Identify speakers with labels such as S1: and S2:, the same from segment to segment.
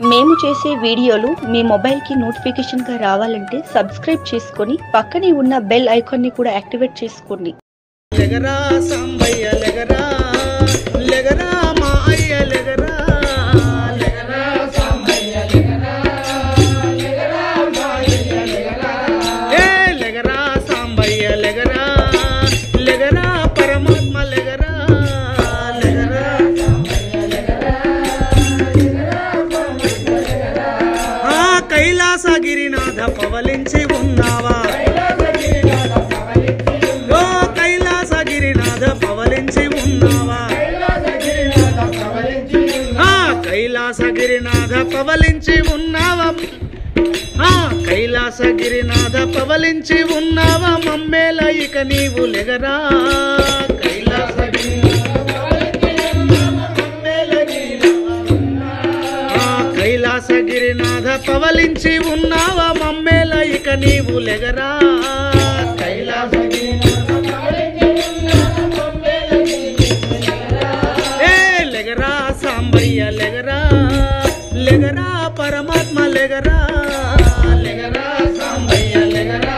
S1: మేము చేసే వీడియోలు మీ మొబైల్కి నోటిఫికేషన్గా రావాలంటే సబ్స్క్రైబ్ చేసుకొని పక్కనే ఉన్న బెల్ ఐకాన్ని కూడా యాక్టివేట్ చేసుకోండి
S2: లెగరా సాంబయ్య లెగరా లెగరా మా అయ్య లెగరా లెగరా సాంబయ్య లెగరా లెగరా మా అయ్య లెగరా ఏ లెగరా సాంబయ్య లెగరా లెగరా పరమాత్మ లెగరా లెగరా ఆ కైలాసగిరినాథ పవలించి ఉన్నావా ఓ కైలాసగిరినాథ పవలించి ఉన్నావా ఆ కైలాసగిరినాథ పవలించి ఉన్నావా ఆ కైలాసగిరినాథ పవలించి ఉన్నావా మమ్మేల ఇక నీవు లెగరా ఆ కైలాసగిరినాథ పవలించి ఉన్నావా మమ్మేల ఇక నీవు లెగరా ఏ లెగరా సాంబయ్య లెగరా లెగరా పరమాత్మ లెగరా లెగరా సాంబయ్య లెగరా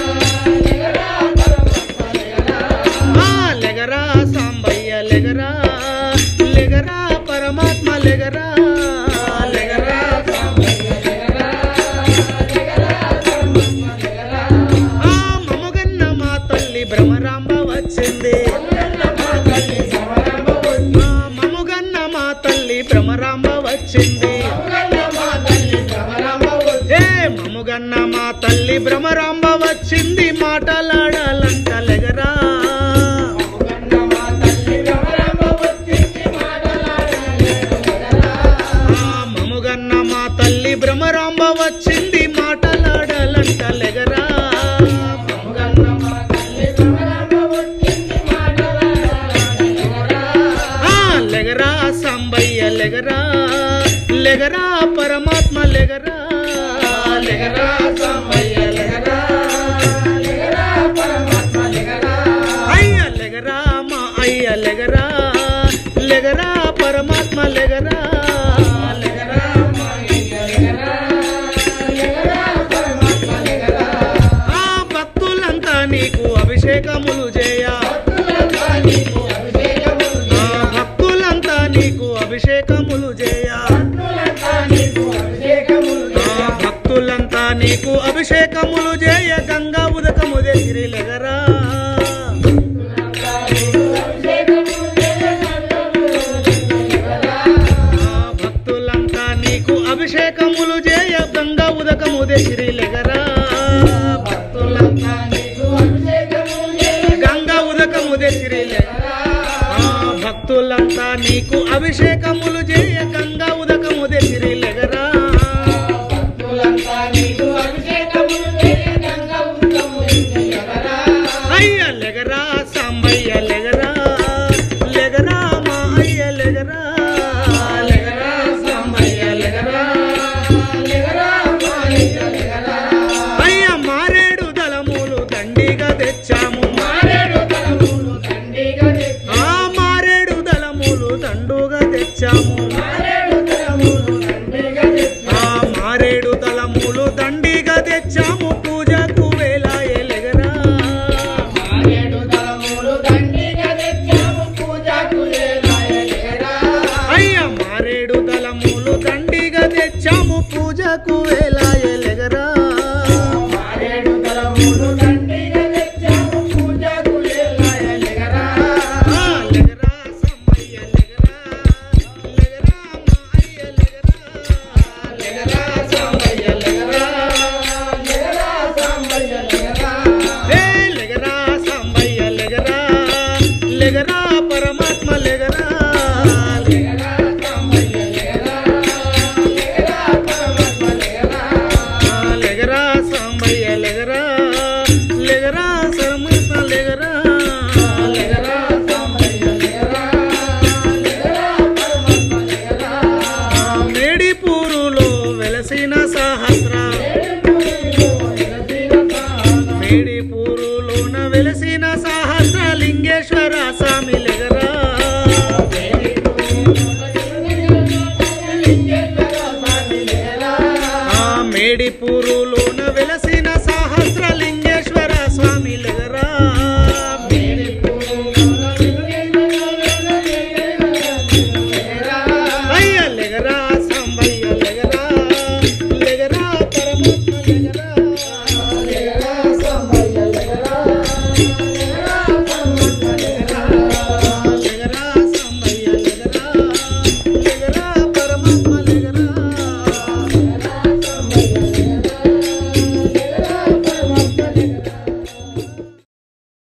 S2: ఆ లెగరా సాంబయ్య లెగరా లెగరా పరమాత్మ లెగరా లెగరా ఆ మమగన్న మా తల్లి భ్రమరాంబ వచ్చింది ఆ మముగన్న మా తల్లి భ్రమరాంబ వచ్చింది ఏ మముగన్న మా తల్లి భ్రమరాంబ వచ్చింది మాటలాడాలంట లెగరా ఆ మముగన్న మా తల్లి భ్రమరాంబ వచ్చింది మాటలాడాలంట లెగరా ఆ లెగరా సాంబయ్య లెగరా లెగరా పరమాత్మ లెగరా లెగరా సాంబయ్య లెగరా అయ్య లెగరా మా అయ్య లెగరా లెగరా పరమాత్మ లెగరా లెగరా మా అయ్య లెగరా. ఆ భక్తులంతా నీకు అభిషేకములు చేయ ఆ భక్తులంతా నీకు అభిషేకములు చేయ ఆ భక్తులంతా నీకు అభిషేకములు చేయ గంగా ఉదకము దగ్గరి లెగరా ఆ భక్తులంతా నీకు అభిషేకములు చేయ గంగా ఉదకము దగ్గరి లెగరా భక్తులంతా నీకు గంగా ఉదకము దగ్గరి లెగరా ఆ భక్తులంతా నీకు అభిషేకములు చేయ గంగా ఉదకము దగ్గరి లెగరా అయ్య లెగరా సాంబయ్య లెగరా లెగరా మా అయ్య లెగరా లెగరా సాంబయ్య లెగరా లెగరా మా అయ్య లెగరా అయ్య మారేడు దళములు దండిగా తెచ్చాము ఆ మారేడు దళములు దండుగా తెచ్చాము